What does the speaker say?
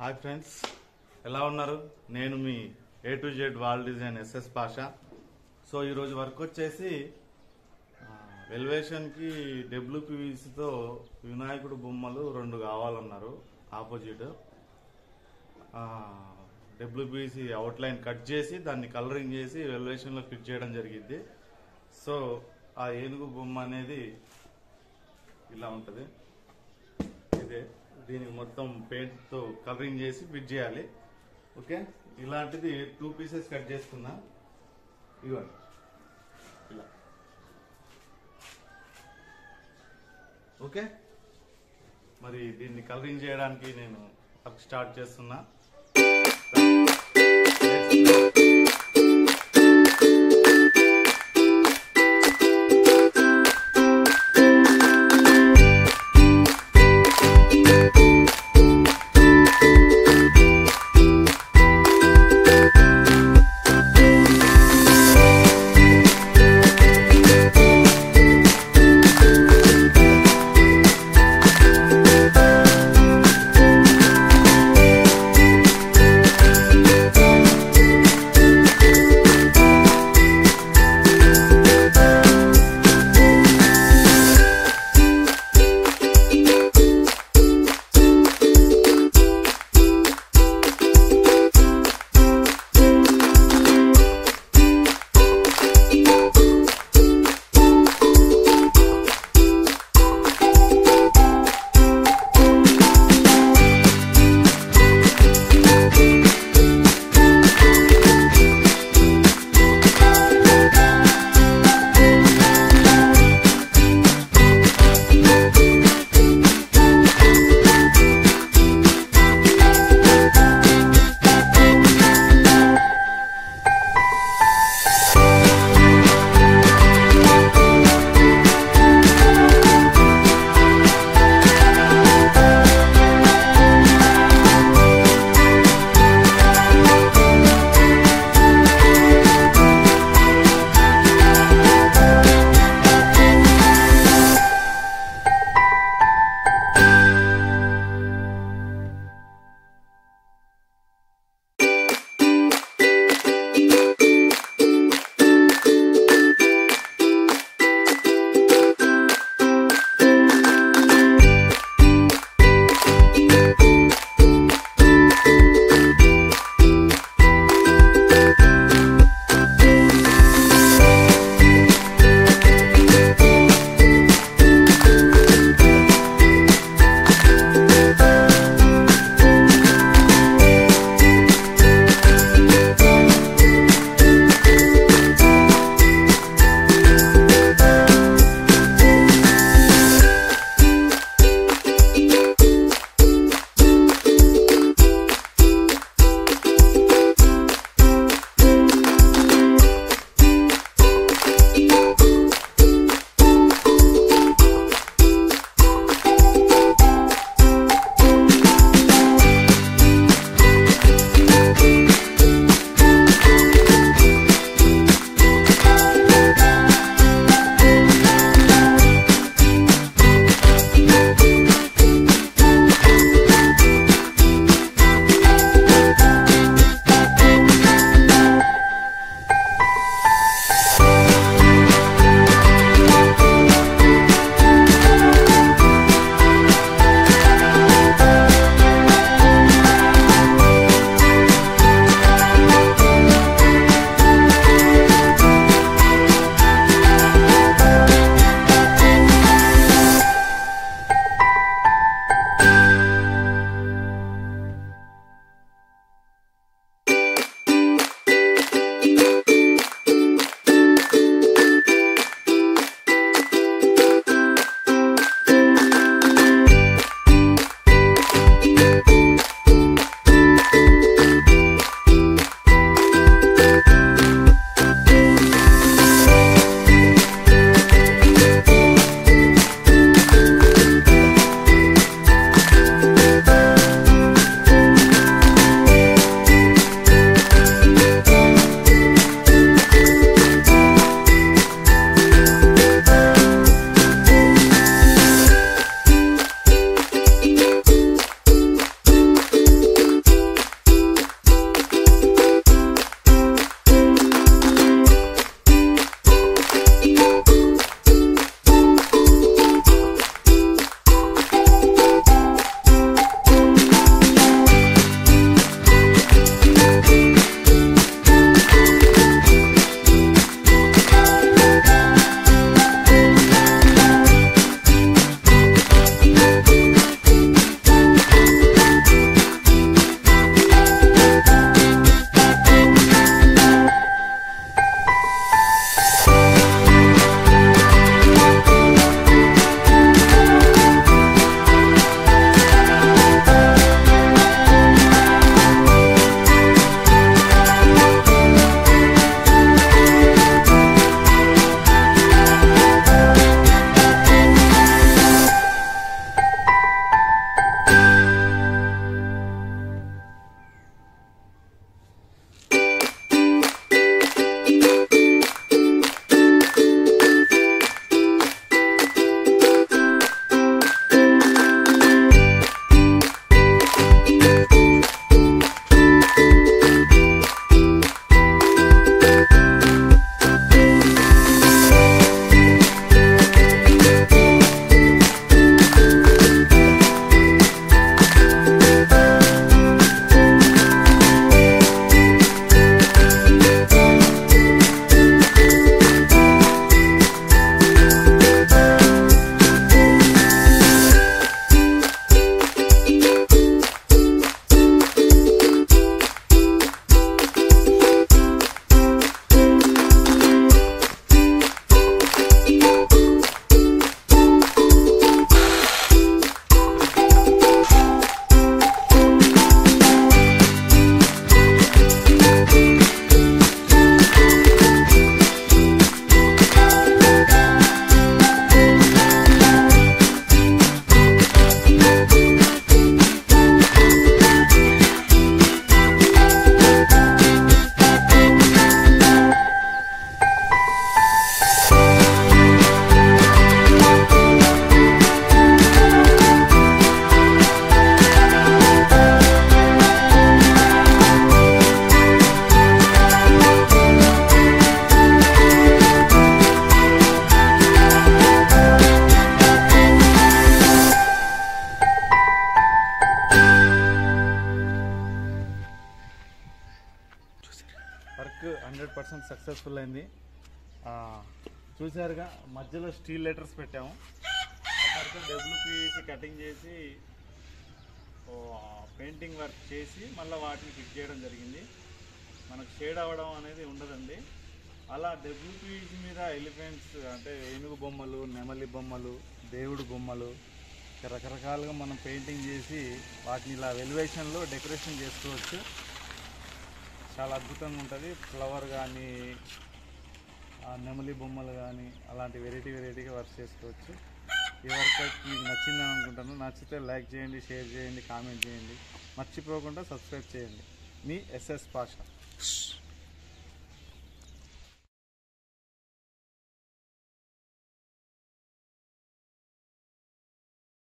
hi friends ఎలా ఉన్నారు నేను మీ A to Z wall design SS Pasha so ఈరోజు వర్క్ వచ్చేసి వెల్వేషన్కి డబ్ల్యూపీవీసీతో వినాయకుడు బొమ్మలు రెండు కావాలన్నారు ఆపోజిట్ డబ్ల్యూపీసీ అవుట్లైన్ కట్ చేసి దాన్ని కలరింగ్ చేసి వెల్వేషన్లో ఫిట్ చేయడం జరిగింది సో ఆ ఏనుగు బొమ్మ అనేది ఇలా ఉంటుంది ఇదే దీనికి మొత్తం పెయింట్ తో కలరింగ్ చేసి ఫిట్ చేయాలి ఓకే ఇలాంటిది టూ పీసెస్ కట్ చేసుకున్నా ఇవ్వండి ఇలా ఓకే మరి దీన్ని కలరింగ్ చేయడానికి నేను వర్క్ స్టార్ట్ చేస్తున్నా హండ్రెడ్ పర్సెంట్ సక్సెస్ఫుల్ అయింది ఆ, చూసారుగా మధ్యలో స్టీల్ లెటర్స్ పెట్టాము ఆ తర్వాత డబ్ల్యూపీసీ కటింగ్ చేసి ఓ, పెయింటింగ్ వర్క్ చేసి మళ్ళీ వాటిని ఫిట్ చేయడం జరిగింది మనకు షేడ్ అవ్వడం అనేది ఉండదండి అలా డబ్ల్యూపీసీ మీద ఎలిఫెంట్స్ అంటే ఏనుగు బొమ్మలు నెమలి బొమ్మలు దేవుడు బొమ్మలు ఇక రకరకాలుగా మనం పెయింటింగ్ చేసి వాటిని ఇలా వెలివేషన్లో డెకరేషన్ చేసుకోవచ్చు చాలా అద్భుతంగా ఉంటుంది ఫ్లవర్ కానీ నెమలి బొమ్మలు కానీ అలాంటి వెరైటీ వెరైటీగా వర్క్ చేసుకోవచ్చు ఈ వర్క్ మీకు నచ్చిందని అనుకుంటాను నచ్చితే లైక్ చేయండి షేర్ చేయండి కామెంట్ చేయండి మర్చిపోకుండా సబ్స్క్రైబ్ చేయండి మీ ఎస్ఎస్ పాషా